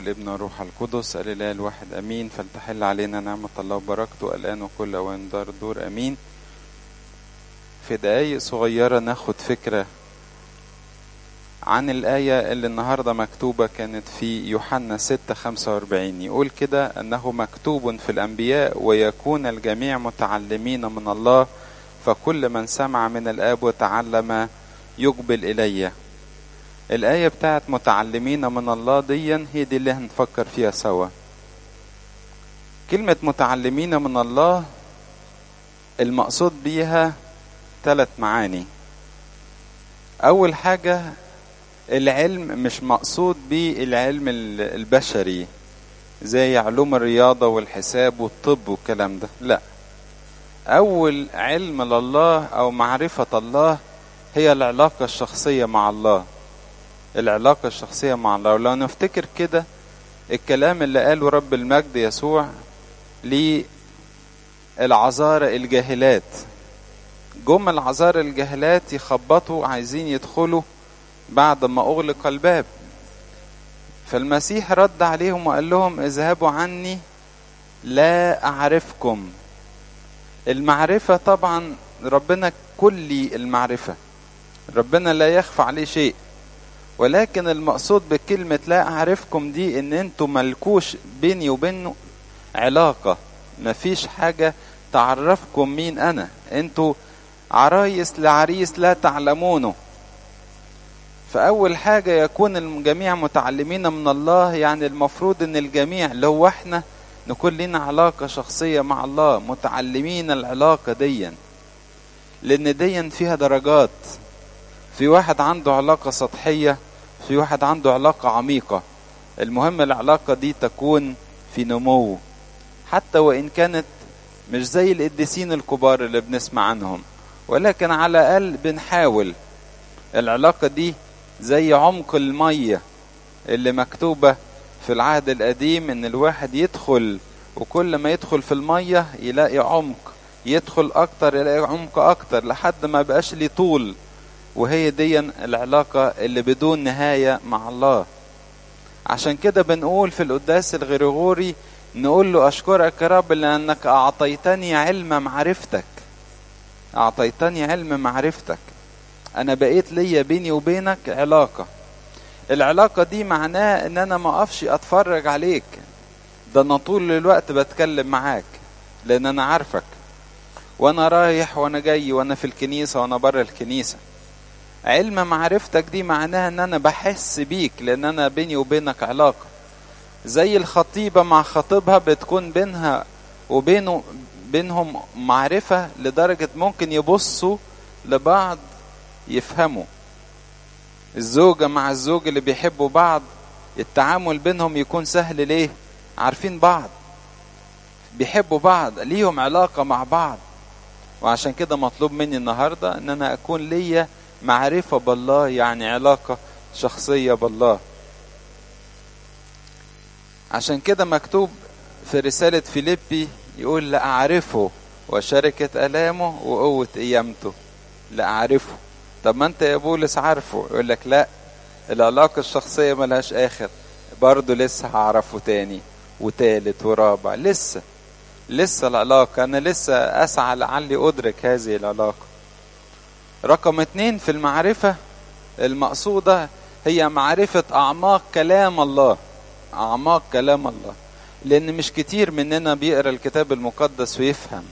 الابن والروح القدس الإله الواحد أمين فلتحل علينا نعمة الله وبركته الآن وكل أوان دار الدور أمين في دقايق صغيرة ناخد فكرة عن الآية اللي النهاردة مكتوبة كانت في يوحنا 6 45 يقول كده أنه مكتوب في الأنبياء ويكون الجميع متعلمين من الله فكل من سمع من الآب وتعلم يقبل إليه الآية بتاعت متعلمين من الله دي هي دي اللي هنفكر فيها سوا كلمة متعلمين من الله المقصود بيها ثلاث معاني أول حاجة العلم مش مقصود بيه العلم البشري زي علوم الرياضة والحساب والطب والكلام ده لا أول علم لله أو معرفة الله هي العلاقة الشخصية مع الله العلاقة الشخصية مع الله ولو نفتكر كده الكلام اللي قاله رب المجد يسوع للعذارى الجاهلات جم العذارى الجاهلات يخبطوا عايزين يدخلوا بعد ما أغلق الباب فالمسيح رد عليهم وقال لهم اذهبوا عني لا أعرفكم المعرفة طبعا ربنا كلي المعرفة ربنا لا يخفى عليه شيء ولكن المقصود بكلمة لا أعرفكم دي إن أنتوا ملكوش بيني وبينه علاقة مفيش حاجة تعرفكم مين أنا أنتوا عرايس لعريس لا تعلمونه فأول حاجة يكون الجميع متعلمين من الله يعني المفروض إن الجميع اللي هو إحنا نكون لنا علاقة شخصية مع الله متعلمين العلاقة ديا لأن ديا فيها درجات في واحد عنده علاقة سطحية في واحد عنده علاقة عميقة المهم العلاقة دي تكون في نمو حتى وإن كانت مش زي القديسين الكبار اللي بنسمع عنهم ولكن على الأقل بنحاول العلاقة دي زي عمق المية اللي مكتوبة في العهد القديم ان الواحد يدخل وكل ما يدخل في المية يلاقي عمق يدخل اكتر يلاقي عمق اكتر لحد ما بقاش ليه طول وهي دي العلاقة اللي بدون نهاية مع الله عشان كده بنقول في القداس الغريغوري نقول له أشكرك يا رب لأنك أعطيتني علم معرفتك أعطيتني علم معرفتك أنا بقيت ليا بيني وبينك علاقة العلاقة دي معناه إن أنا ما أقفش أتفرج عليك ده أنا طول الوقت بتكلم معاك لأن أنا عارفك وأنا رايح وأنا جاي وأنا في الكنيسة وأنا بره الكنيسة علم معرفتك دي معناها ان انا بحس بيك لان انا بيني وبينك علاقة زي الخطيبة مع خطيبها بتكون بينها وبينه بينهم معرفة لدرجة ممكن يبصوا لبعض يفهموا الزوجة مع الزوج اللي بيحبوا بعض التعامل بينهم يكون سهل ليه عارفين بعض بيحبوا بعض ليهم علاقة مع بعض وعشان كده مطلوب مني النهاردة ان انا اكون ليا معرفة بالله يعني علاقة شخصية بالله عشان كده مكتوب في رسالة فيليبي يقول لأعرفه وشركة ألامه وقوة قيامته لأعرفه طب ما أنت يا بولس عارفه يقول لك لا العلاقة الشخصية ملهاش آخر برضه لسه هعرفه تاني وتالت ورابع لسه لسه العلاقة أنا لسه أسعى لعلي أدرك هذه العلاقة رقم اتنين في المعرفة المقصودة هي معرفة أعماق كلام الله أعماق كلام الله لأن مش كتير مننا بيقرأ الكتاب المقدس ويفهم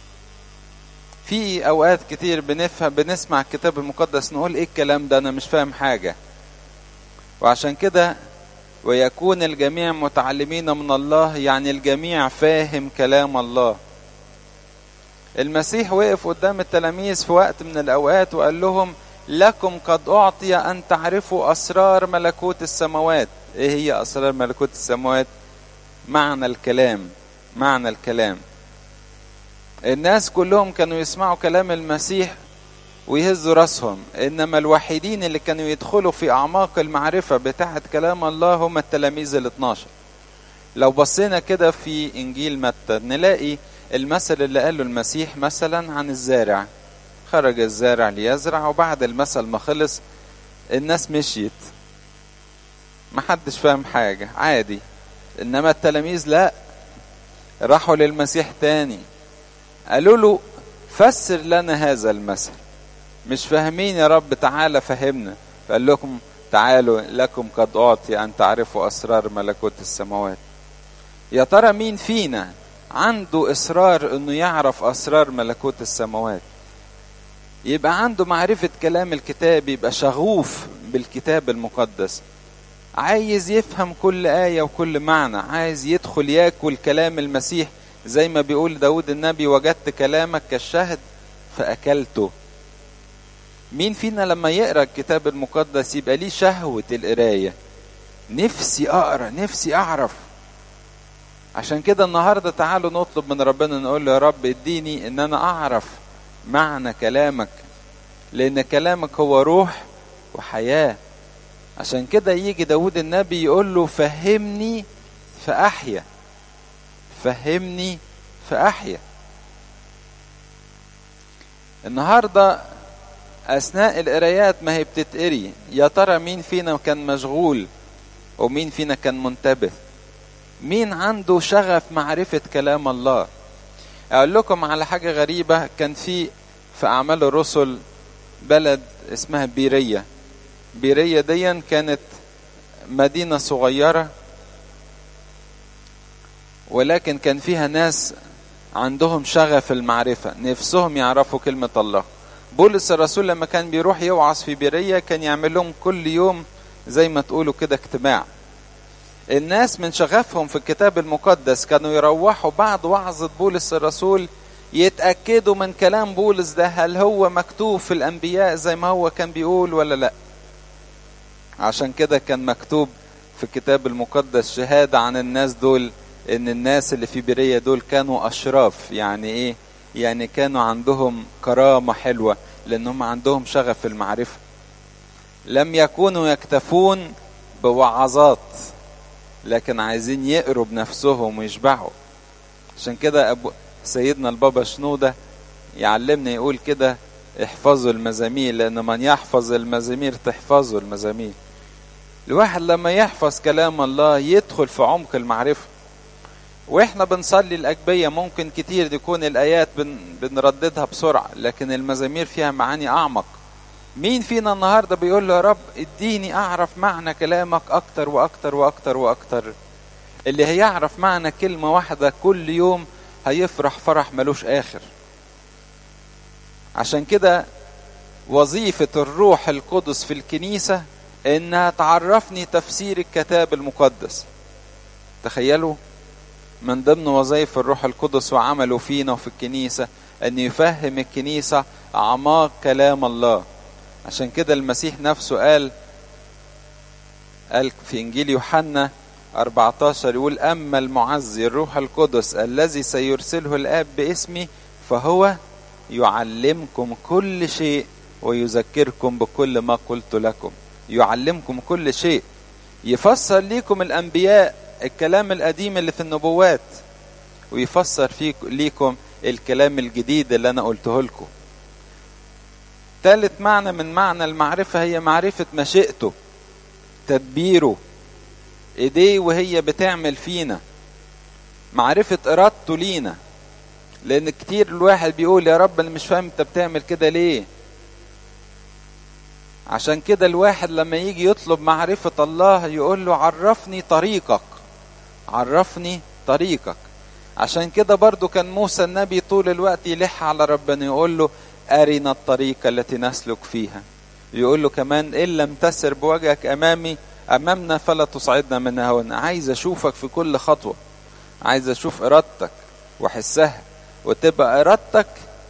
في أوقات كتير بنفهم بنسمع الكتاب المقدس نقول إيه الكلام ده أنا مش فاهم حاجة وعشان كده ويكون الجميع متعلمين من الله يعني الجميع فاهم كلام الله المسيح وقف قدام التلاميذ في وقت من الأوقات وقال لهم لكم قد أعطي أن تعرفوا أسرار ملكوت السماوات إيه هي أسرار ملكوت السماوات معنى الكلام معنى الكلام الناس كلهم كانوا يسمعوا كلام المسيح ويهزوا راسهم إنما الوحيدين اللي كانوا يدخلوا في أعماق المعرفة بتاعة كلام الله هم التلاميذ ال 12 لو بصينا كده في إنجيل متى نلاقي المثل اللي قاله المسيح مثلا عن الزارع خرج الزارع ليزرع وبعد المثل ما خلص الناس مشيت محدش فاهم حاجة عادي انما التلاميذ لا راحوا للمسيح تاني قالوا له فسر لنا هذا المثل مش فاهمين يا رب تعالى فهمنا فقال لكم تعالوا لكم قد أعطي أن تعرفوا أسرار ملكوت السماوات يا ترى مين فينا عنده إصرار أنه يعرف أسرار ملكوت السماوات يبقى عنده معرفة كلام الكتاب يبقى شغوف بالكتاب المقدس عايز يفهم كل آية وكل معنى عايز يدخل ياكل كلام المسيح زي ما بيقول داود النبي وجدت كلامك كالشهد فأكلته مين فينا لما يقرأ الكتاب المقدس يبقى ليه شهوة القراية نفسي أقرأ نفسي أعرف عشان كده النهاردة تعالوا نطلب من ربنا نقول له يا رب اديني ان انا اعرف معنى كلامك لان كلامك هو روح وحياة عشان كده يجي داود النبي يقول له فهمني فأحيا فهمني فأحيا النهاردة أثناء القرايات ما هي بتتقري يا ترى مين فينا كان مشغول ومين فينا كان منتبه مين عنده شغف معرفة كلام الله أقول لكم على حاجة غريبة كان في في أعمال الرسل بلد اسمها بيرية بيرية دي كانت مدينة صغيرة ولكن كان فيها ناس عندهم شغف المعرفة نفسهم يعرفوا كلمة الله بولس الرسول لما كان بيروح يوعظ في بيرية كان يعمل لهم كل يوم زي ما تقولوا كده اجتماع الناس من شغفهم في الكتاب المقدس كانوا يروحوا بعد وعظة بولس الرسول يتأكدوا من كلام بولس ده هل هو مكتوب في الأنبياء زي ما هو كان بيقول ولا لأ عشان كده كان مكتوب في الكتاب المقدس شهادة عن الناس دول ان الناس اللي في برية دول كانوا اشراف يعني ايه يعني كانوا عندهم كرامة حلوة لانهم عندهم شغف المعرفة لم يكونوا يكتفون بوعظات لكن عايزين يقروا بنفسهم ويشبعوا عشان كده أبو سيدنا البابا شنودة يعلمنا يقول كده احفظوا المزامير لان من يحفظ المزامير تحفظه المزامير الواحد لما يحفظ كلام الله يدخل في عمق المعرفة واحنا بنصلي الأجبية ممكن كتير تكون الآيات بن بنرددها بسرعة لكن المزامير فيها معاني أعمق مين فينا النهاردة بيقول له يا رب اديني أعرف معنى كلامك أكتر وأكتر وأكتر وأكتر اللي هيعرف معنى كلمة واحدة كل يوم هيفرح فرح ملوش آخر عشان كده وظيفة الروح القدس في الكنيسة إنها تعرفني تفسير الكتاب المقدس تخيلوا من ضمن وظائف الروح القدس وعمله فينا وفي الكنيسة أن يفهم الكنيسة أعماق كلام الله عشان كده المسيح نفسه قال قال في إنجيل يوحنا 14 يقول أما المعزي الروح القدس الذي سيرسله الآب باسمي فهو يعلمكم كل شيء ويذكركم بكل ما قلت لكم يعلمكم كل شيء يفسر ليكم الأنبياء الكلام القديم اللي في النبوات ويفسر فيك ليكم الكلام الجديد اللي أنا قلته لكم ثالث معنى من معنى المعرفة هي معرفة مشيئته تدبيره ايديه وهي بتعمل فينا معرفة ارادته لينا لان كتير الواحد بيقول يا رب انا مش فاهم انت بتعمل كده ليه عشان كده الواحد لما يجي يطلب معرفة الله يقول له عرفني طريقك عرفني طريقك عشان كده برضو كان موسى النبي طول الوقت يلح على ربنا يقول له أرنا الطريق التي نسلك فيها يقول له كمان إن لم تسر بوجهك أمامي أمامنا فلا تصعدنا منها هنا عايز أشوفك في كل خطوة عايز أشوف إرادتك وأحسها وتبقى إرادتك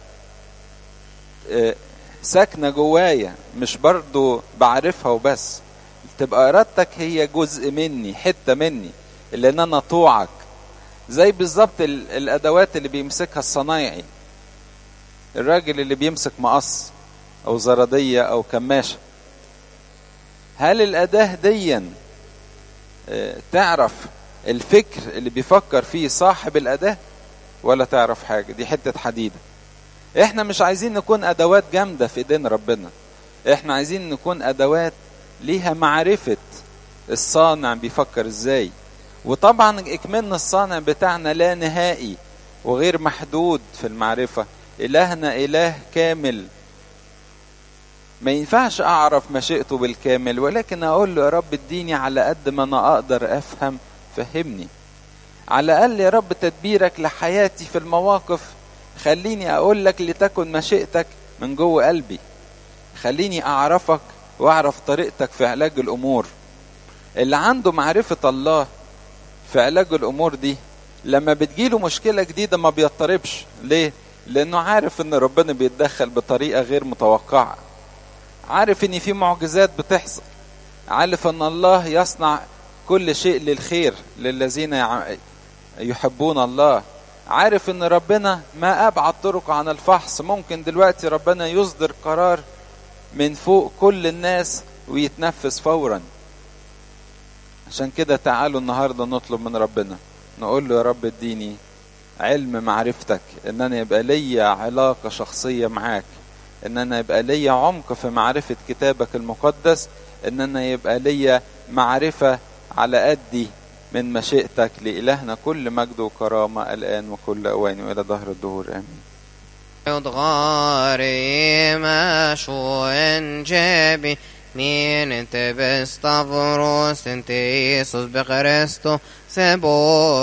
ساكنة جوايا مش برضو بعرفها وبس تبقى إرادتك هي جزء مني حتة مني اللي إن أنا طوعك زي بالظبط الأدوات اللي بيمسكها الصنايعي الراجل اللي بيمسك مقص أو زردية أو كماشة هل الأداة ديا تعرف الفكر اللي بيفكر فيه صاحب الأداة ولا تعرف حاجة دي حتة حديدة احنا مش عايزين نكون أدوات جامدة في ايدين ربنا احنا عايزين نكون أدوات ليها معرفة الصانع بيفكر ازاي وطبعا اكملنا الصانع بتاعنا لا نهائي وغير محدود في المعرفة إلهنا إله كامل ما ينفعش أعرف مشيئته بالكامل ولكن أقول له يا رب اديني على قد ما أنا أقدر أفهم فهمني على الأقل يا رب تدبيرك لحياتي في المواقف خليني أقول لك لتكن مشيئتك من جوه قلبي خليني أعرفك وأعرف طريقتك في علاج الأمور اللي عنده معرفة الله في علاج الأمور دي لما بتجيله مشكلة جديدة ما بيضطربش ليه؟ لأنه عارف إن ربنا بيتدخل بطريقة غير متوقعة عارف إن في معجزات بتحصل عارف إن الله يصنع كل شيء للخير للذين يحبون الله عارف إن ربنا ما أبعد طرق عن الفحص ممكن دلوقتي ربنا يصدر قرار من فوق كل الناس ويتنفذ فورا عشان كده تعالوا النهارده نطلب من ربنا نقول له يا رب اديني علم معرفتك ان انا يبقى ليا علاقة شخصية معاك ان انا يبقى ليا عمق في معرفة كتابك المقدس ان انا يبقى ليا معرفة على قدي من مشيئتك لإلهنا كل مجد وكرامة الآن وكل أوان وإلى دهر الدهور آمين يضغاري مشو جابي مين انت بستافروس انت يسوس بخريستو سبو